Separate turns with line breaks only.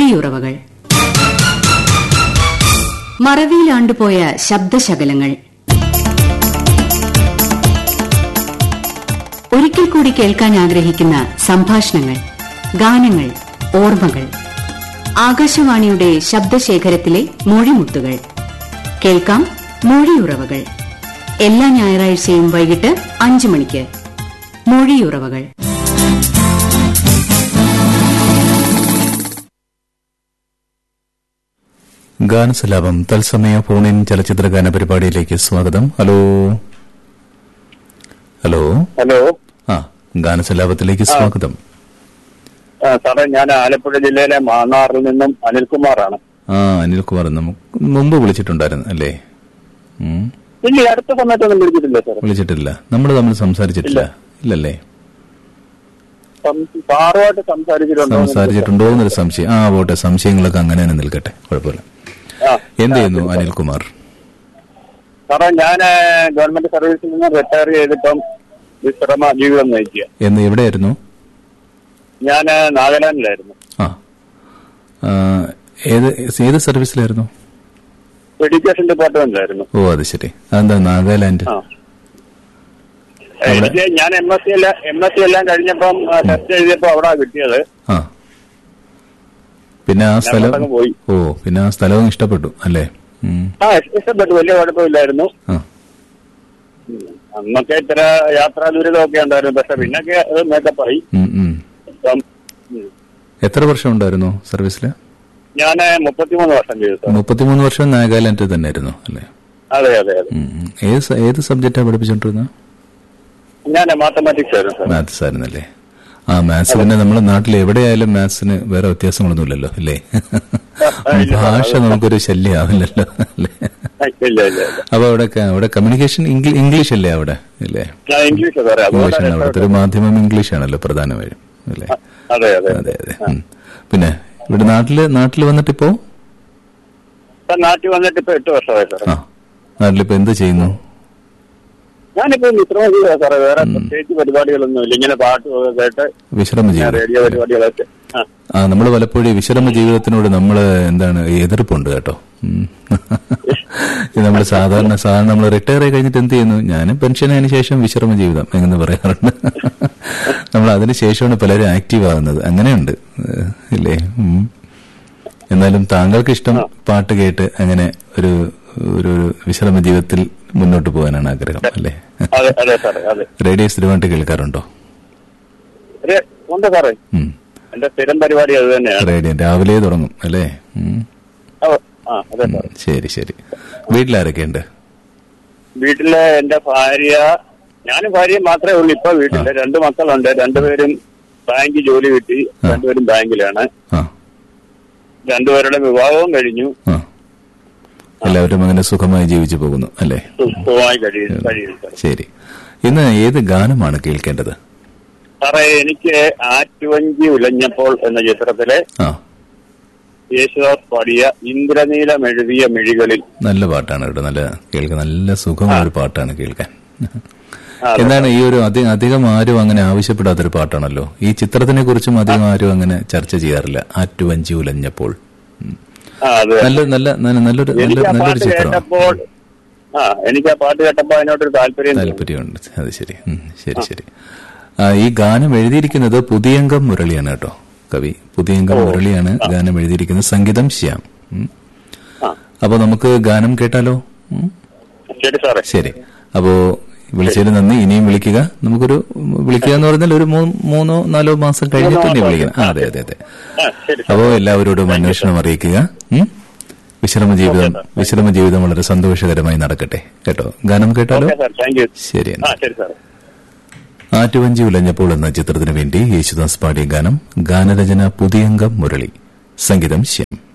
മൊഴിയുറവകൾ മറവിയിലാണ്ടുപോയ ശബ്ദശകലങ്ങൾ ഒരിക്കൽ കൂടി കേൾക്കാൻ ആഗ്രഹിക്കുന്ന സംഭാഷണങ്ങൾ ഗാനങ്ങൾ ഓർമ്മകൾ ആകാശവാണിയുടെ ശബ്ദശേഖരത്തിലെ മൊഴിമുത്തുകൾ കേൾക്കാം മൊഴിയുറവകൾ എല്ലാ ഞായറാഴ്ചയും വൈകിട്ട് അഞ്ചു മണിക്ക് മൊഴിയുറവകൾ
ഗാനസലാപം തത്സമയ ഫോണിൻ ചലച്ചിത്ര ഗാന പരിപാടിയിലേക്ക് സ്വാഗതം ഹലോ ഹലോ
ഹലോ
ആ ഗാനസലാപത്തിലേക്ക് സ്വാഗതം
ആ, സാറേ ഞാൻ ആലപ്പുഴ ജില്ലയിലെ മാന്നാറിൽ നിന്നും അനിൽകുമാറാണ്
ആ അനിൽകുമാർ നമുക്ക് മുമ്പ് വിളിച്ചിട്ടുണ്ടായിരുന്നു അല്ലേ ഉം,
ഇല്ല ഈ അടുത്ത സമയത്തൊന്നും വിളിച്ചിട്ടില്ല സാർ
വിളിച്ചിട്ടില്ല നമ്മൾ തമ്മിൽ സംസാരിച്ചിട്ടില്ല ഇല്ലല്ലേ
സാറുമായിട്ട് സംസാരിച്ചിട്ടുണ്ടോ എന്ന്
സംസാരിച്ചിട്ടുണ്ടോ എന്നൊരു സംശയം ആ പോട്ടെ സംശയങ്ങളൊക്കെ അങ്ങനെ തന്നെ നിൽക്കട്ടെ കുഴപ്പമില്ല
ആ.
എന്ത് ചെയ്യുന്നു അനിൽകുമാർ
സാറേ ഞാൻ ഗവൺമെന്റ് സർവീസിൽ നിന്ന് റിട്ടയർ ചെയ്തിപ്പം വിശ്രമ ജീവിതം നയിക്കുക
എന്ന് എവിടെയായിരുന്നു
ഞാൻ നാഗാലാൻഡിലായിരുന്നു
ആ ആ, ഏത് ഏത് സർവീസിലായിരുന്നു
എഡ്യൂക്കേഷൻ ഡിപ്പാർട്ട്മെന്റിലായിരുന്നു
ഓ അത് ശരി അതെന്താ നാഗാലാൻഡ്
ആ എനിക്ക് ഞാൻ എം എസ് സി എല്ലാം എം എസ് സി എല്ലാം കഴിഞ്ഞപ്പം ടെസ്റ്റ് എഴുതിയപ്പോ അവിടെ കിട്ടിയത്
ആ പിന്നെ ആ സ്ഥലം
അങ്ങോട്ടങ്ങ് പോയി.
ഓ പിന്നെ ആ സ്ഥലവും ഇഷ്ടപ്പെട്ടു അല്ലേ ഉം.
ആ ഇഷ്ടപ്പെട്ടു വലിയ കുഴപ്പമില്ലായിരുന്നു
ആ
അന്നൊക്കെ ഇത്ര യാത്രാ ദുരിതമൊക്കെ ഉണ്ടായിരുന്നു പക്ഷെ പിന്നൊക്കെ അത് മേക്കപ്പായി
ഉം, ഉം.
ഇപ്പം ഉം.
എത്ര വർഷം ഉണ്ടായിരുന്നു സർവീസില്
ഞാൻ മുപ്പത്തിമൂന്ന് വർഷം ചെയ്തു സാർ
മുപ്പത്തിമൂന്ന് വർഷം നാഗാലാൻഡിൽ തന്നെ ആയിരുന്നു അല്ലേ
അതെ അതെ അതെ
ഉം, ഉം. ഏത് സ- ഏത് സബ്ജക്റ്റാ പഠിപ്പിച്ചോണ്ടിരുന്നത്
ഞാൻ മാത്തമാറ്റിക്സ് ആയിരുന്നു സാർ
മാത്സ് ആയിരുന്നല്ലേ ആ മാത്സ് പിന്നെ നമ്മുടെ നാട്ടിൽ എവിടെയായാലും മാത്സിന് വേറെ വ്യത്യാസങ്ങളൊന്നുമില്ലല്ലോ അല്ലേ
ഇല്ല,
ഭാഷ നമുക്കൊരു ശല്യമാവില്ലല്ലോ അല്ലേ
ഇല്ല ഇല്ല ഇല്ല
അപ്പൊ അവിടെ ക- അവിടെ കമ്മ്യൂണിക്കേഷൻ ഇംഗ്ലീഷ് അല്ലേ അവിടെ അല്ലേ
ഞാൻ ഇംഗ്ലീഷ് സാറേ
ഇംഗ്ലീഷാണ്
അതുകൊണ്ടാണ്
അവിടുത്തെ ഒരു മാധ്യമം ഇംഗ്ലീഷ് ആണല്ലോ പ്രധാനമായും അല്ലേ
അതെ അതെ
അതെ അതെ ഉം. പിന്നെ ഇവിടെ നാട്ടില് നാട്ടിൽ വന്നിട്ടിപ്പോ
സാർ നാട്ടിൽ വന്നിട്ട് ഇപ്പൊ എട്ട് വർഷമായി സാർ
ആ നാട്ടിലിപ്പോ എന്ത് ചെയ്യുന്നു
ഞാനിപ്പോ വിശ്രമം ചെയ്യുക സാറേ വേറെ പ്രത്യേകിച്ച് പരിപാടികളൊന്നും ഇല്ല ഇങ്ങനെ പാട്ടും കേട്ട്
വിശ്രമ
ഞാൻ
ജീവിതം
റേഡിയോ പരിപാടികളൊക്കെ ആ
ആ നമ്മൾ പലപ്പോഴും ഈ വിശ്രമ ജീവിതത്തിനോട് നമ്മൾ എന്താണ് എതിർപ്പുണ്ട് കേട്ടോ ഉം. ഇത് നമ്മൾ സാധാരണ സാധാരണ നമ്മൾ റിട്ടയർ ആയി കഴിഞ്ഞിട്ട് എന്ത് ചെയ്യുന്നു ഞാൻ പെൻഷൻ ആയതിനു ശേഷം വിശ്രമ ജീവിതം എന്ന് പറയാറുണ്ട് നമ്മൾ അതിന് ശേഷമാണ് പലരും ആക്റ്റീവ് ആകുന്നത് അങ്ങനെയുണ്ട് ഏഹ്, ഇല്ലേ ഉം. എന്നാലും താങ്കൾക്ക് ഇഷ്ടം പാട്ട് കേട്ട് അങ്ങനെ ഒരു ഒരു ഒരു വിശ്രമ ജീവിതത്തിൽ മുന്നോട്ട് പോകാനാണ് ആഗ്രഹം അല്ലേ
അതെ അതെ സാറേ അതെ
റേഡിയോ സ്ഥിരമായിട്ട് കേൾക്കാറുണ്ടോ
ഒരു ഉണ്ട് സാറേ
ഉം.
എന്റെ സ്ഥിരം പരിപാടി അത് തന്നെയാണ്
റേഡിയോ രാവിലെ തുടങ്ങും അല്ലേ ഉം.
ഓ, ആ അതെ സാറേ
ശരി ശരി വീട്ടിലാരൊക്കെയുണ്ട്
വീട്ടിലെ എന്റെ ഭാര്യ ഞാനും ഭാര്യയും മാത്രമേ ഉള്ളൂ ഇപ്പൊ വീട്ടില് രണ്ട് മക്കളുണ്ട് രണ്ടുപേരും ബാങ്ക് ജോലി കിട്ടി രണ്ടുപേരും ബാങ്കിലാണ്
ആ
രണ്ടുപേരുടെ വിവാഹവും കഴിഞ്ഞു
ആ എല്ലാവരും അങ്ങനെ സുഖമായി ജീവിച്ചു പോകുന്നു അല്ലേ
സു- സുഖമായി കഴിയുന്നു കഴിയുന്നു സാർ
ശരി ഇന്ന് ഏത് ഗാനമാണ് കേൾക്കേണ്ടത്
സാറേ എനിക്ക് ആറ്റുവഞ്ചി ഉലഞ്ഞപ്പോൾ എന്ന ചിത്രത്തിലെ
ആ
യേശുദാസ് പാടിയ ഇന്ദ്രനീലം എഴുതിയ മിഴികളിൽ
നല്ല പാട്ടാണ് കേട്ടോ നല്ല കേൾക്കാൻ നല്ല സുഖമായ ഒരു പാട്ടാണ് കേൾക്കാൻ
ആ, അതെ.
എന്താണ് ഈ ഒരു അധികം അധികം ആരും അങ്ങനെ ആവശ്യപ്പെടാത്തൊരു പാട്ടാണല്ലോ ഈ ചിത്രത്തിനെ കുറിച്ചും അധികം ആരും അങ്ങനെ ചർച്ച ചെയ്യാറില്ല ആറ്റുവഞ്ചി ഉലഞ്ഞപ്പോൾ ഉം.
ആ, അത്
നല്ല നല്ല നല്ല- നല്ലൊരു നല്ല
എനിക്ക് ആ
നല്ലൊരു
പാട്ട്
ചിത്രമാണ്
കേട്ടപ്പോൾ ആ എനിക്ക് ആ പാട്ട് കേട്ടപ്പോൾ അതിനോട്ടൊരു താല്പര്യം തോന്നി.
താല്പര്യമുണ്ട് അത് ശരി ഉം, ശരി ശരി ആ, ഈ ഗാനം എഴുതിയിരിക്കുന്നത് പുതിയംഗം മുരളിയാണ് കേട്ടോ കവി പുതിയംഗം മുരളിയാണ് ഗാനം എഴുതിയിരിക്കുന്നത് സംഗീതം ശ്യാം ഉം.
ആ
അപ്പൊ നമുക്ക് ഗാനം കേട്ടാലോ ഉം.
ശരി സാറേ
ശരി അപ്പോ വിളിച്ചതിന് നന്ദി ഇനിയും വിളിക്കുക നമുക്കൊരു വിളിക്കുക എന്ന് പറഞ്ഞാൽ ഒരു മൂ- മൂന്നോ നാലോ മാസം കഴിഞ്ഞിട്ട് തന്നെ വിളിക്കണം ആ, അതെ അതെ അതെ
ആ ശരി
അപ്പോ എല്ലാവരോടും അന്വേഷണം അറിയിക്കുക ഉം? വിശ്രമ ജീവിതം വിശ്രമ ജീവിതം വളരെ സന്തോഷകരമായി നടക്കട്ടെ കേട്ടോ ഗാനം കേട്ടാലോ
ഓക്കെ സാർ താങ്ക് യു
ശരി
ആ
എന്നാ
ശരി സാറേ
ആറ്റുവഞ്ചി ഉലഞ്ഞപ്പോൾ എന്ന ചിത്രത്തിനു വേണ്ടി യേശുദാസ് പാടിയ ഗാനം ഗാനരചന പുതിയംഗം മുരളി സംഗീതം ശ്യാം